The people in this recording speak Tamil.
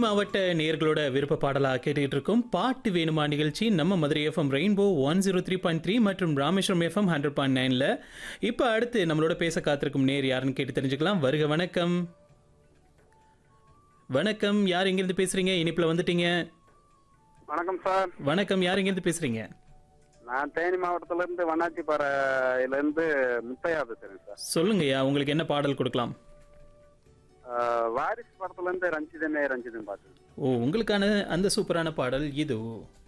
மாவட்ட நேயர்களோட விருப்ப பாடலா கேட்டுக்கிட்டு இருக்கோம் பாட்டு வேணுமா நிகழ்ச்சி நம்ம Madurai FM rainbow one zero three point three மற்றும் ராமேஸ்வரம் எஃப்எம் ஹண்ட்ரட் பாயிண்ட் நைனில் இப்போ அடுத்து நம்மளோட பேச காத்திருக்கும் நேர் யாருன்னு கேட்டு தெரிஞ்சுக்கலாம் வருக வணக்கம் வணக்கம் யார் எங்கேருந்து பேசுறீங்க இனிப்பில் வந்துட்டீங்க வணக்கம் சார் வணக்கம் யார் எங்கேருந்து பேசுறீங்க நான் தேனி மாவட்டத்துல இருந்து வண்ணாச்சிப்பாறையில இருந்து முத்தையா பேசுறேன் சார் சொல்லுங்கய்யா உங்களுக்கு என்ன பாடல் கொடுக்கலாம் ஆஹ் வாரிசு படத்துல இருந்து ரஞ்சிதமே ரஞ்சிதம் பாட்டு ஓ உங்களுக்கான அந்த சூப்பரான பாடல் இது